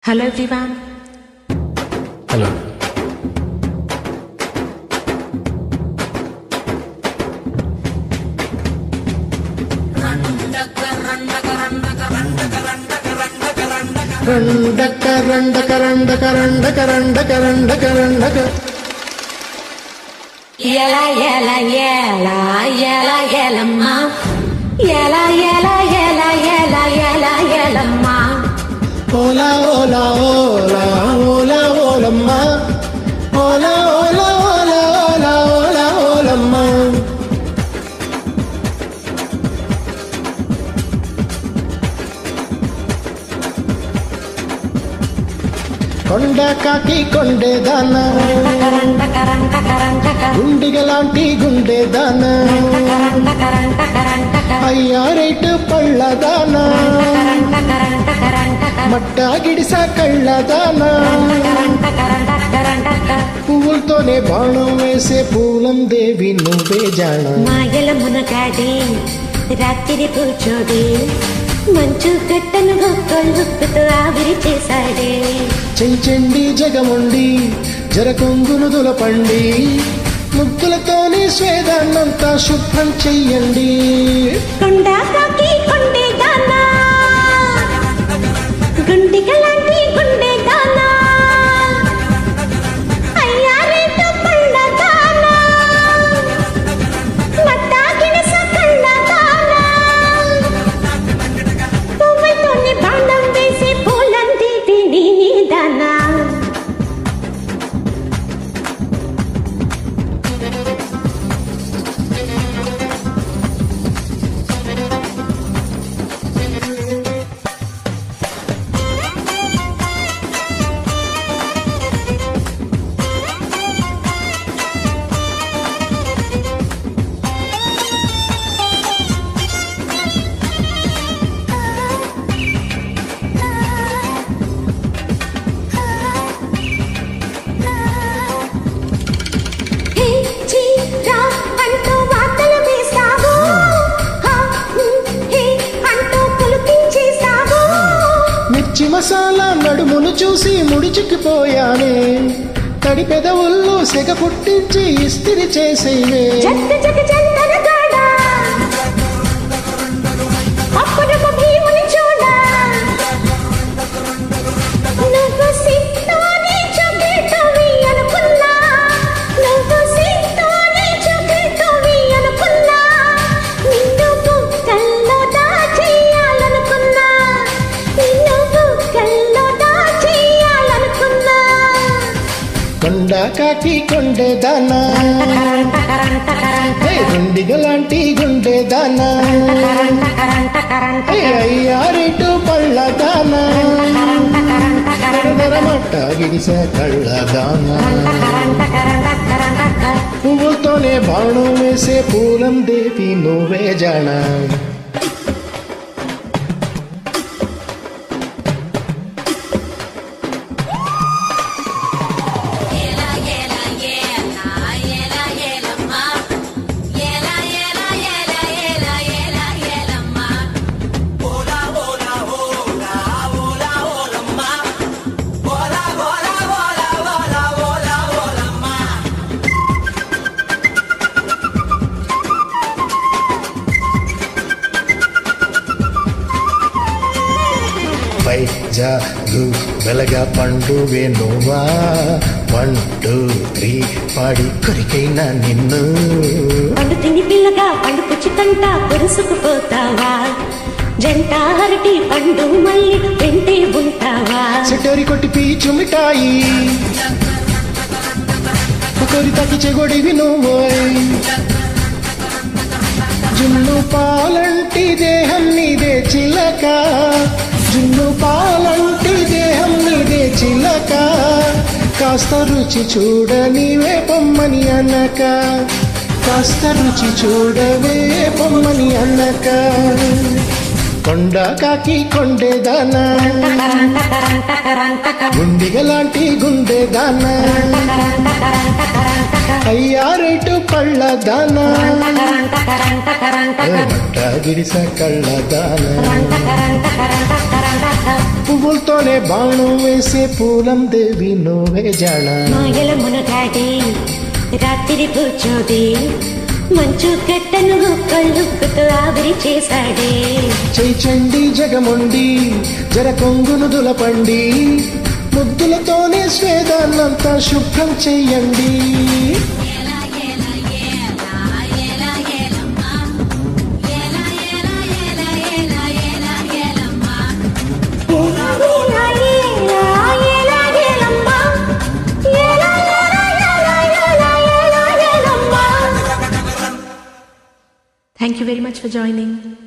Hello everyone. Hello రండక రండక రండక రండక రండక రండక రండక ఎలా ఎలా ఎలా ఎలా ఎలమ్మా ఎలా ఎలా ఎలా ఎలా ఎలా ఎలమ్మా ఓలా ఓలా ఓలా ఓలా ఓలమ్మ ఓలా ఓలా ఓలా ఓలా ఓలా ఓలమ్మ కొండ కాకి కొండేదాన కరంట కరంట కరంట గుండిగలాంటి గుండేదాన కరంట కరంట కరంట అయ్యారేటు పళ్ళదాన కరంట కరంట కరంట మట్ట గిడిస కళ్ళదాన కరంట కరంట కరంట పువ్వులతోనే బాణం వేసే పూలం దేవి నువ్వే జాణ మాయల మునగాడి రాత్రి కూర్చోడి మంచు గట్టను గొప్పలతో ఆవిరి చేశాడే చెంచెండి జగముండి జరకొంగును దులపండి ముగ్గులతోనే స్వేదాన్నంతా శుభ్రం చెయ్యండి కొండ కాకి కొండే దానా గుండిగలాంటి గుండె దానా అయ్యారేట పళ్ళ దానా మట్టా గిడస కళ్ళ దానా పువ్వుతోనే బాణం వేసి పూలంది తిని నీ దానా హే చీ రా అంటూ వార్తలు వేస్తావు హా హ్మ్, హే అంటూ పులిపించేస్తావు మిర్చి మసాలా నడుమును చూసి ముడిచికిపోయానే తడి పెదవుల్లో సెగ పుట్టించి ఇస్తిరి చేసేవే జగ జగ జంతన గాడ అప్పుడు భీముని చూడ నువ్వు సిద్ధోని చూపేటవి అనుకున్నా నువ్వు సిద్ధోని చూపేటవి అనుకున్నా నిన్ను బుక్కల్లో దాచేయాలనుకున్నా నిన్ను బుక్కల్లో దాచేయాలనుకున్నా కొండ కాకి కొండేదానా కరంట కరంట కరంట హే గుండిగలాంటి గుండేదానా కరంట కరంట కరంట హే అయ్యారేటు పళ్ళదానా కరంట కరంట కరంట మట్ట గిడిస కళ్ళదానా కరంట కరంట కరంట పువ్వులతోనే బాణం వేసే పూలం దేవి నువ్వే జాణ వైజాగు వెలగ పండువే నువ్వా వన్ టూ త్రీ పాడి కొరికైనా నిన్ను పండు తిని పిల్లగా పండు పుచ్చుకంట పొరుసుకుపోతావా జంట అరటి పండు మళ్ళీ వెంటే ఉంటావా సిటరి కొట్టి పీచు మిఠాయి కొరి తకి చెగొడివి నువ్వోయ్ జున్ను పాలంటి దేహం నీదే చిలక జున్ను పాలంటి దేహం నీదే చిలక కాస్త రుచి చూడ నీవే పొమ్మని అనక కాస్త రుచి చూడవే పొమ్మని అనక కొండ కాకి కొండేదానా గుండిగ లాంటి గుండెదానా అయ్యారేటు పళ్ళ దానా మట్ట గిరిస కళ్ళ దానా పువ్వులతోనే బాణం వేసే పూలం దేవి నువ్వే జానా మాయల మునగాడి రాత్రి కూర్చోది మంచు కట్టను కళ్ళుక్కుతో ఆవిరి చేశాడే చైచండి జగముండి జర కొంగును దులపండి ముద్దులతోనే స్వేదాన్నంతా శుభ్రం చెయ్యండి ఏలా, ఏలా, ఏలా, ఏలా, ఏలమ్మా. ఏలా, ఏలా, ఏలా, ఏలా, ఏలా, ఏలమ్మా. Thank you very much for joining.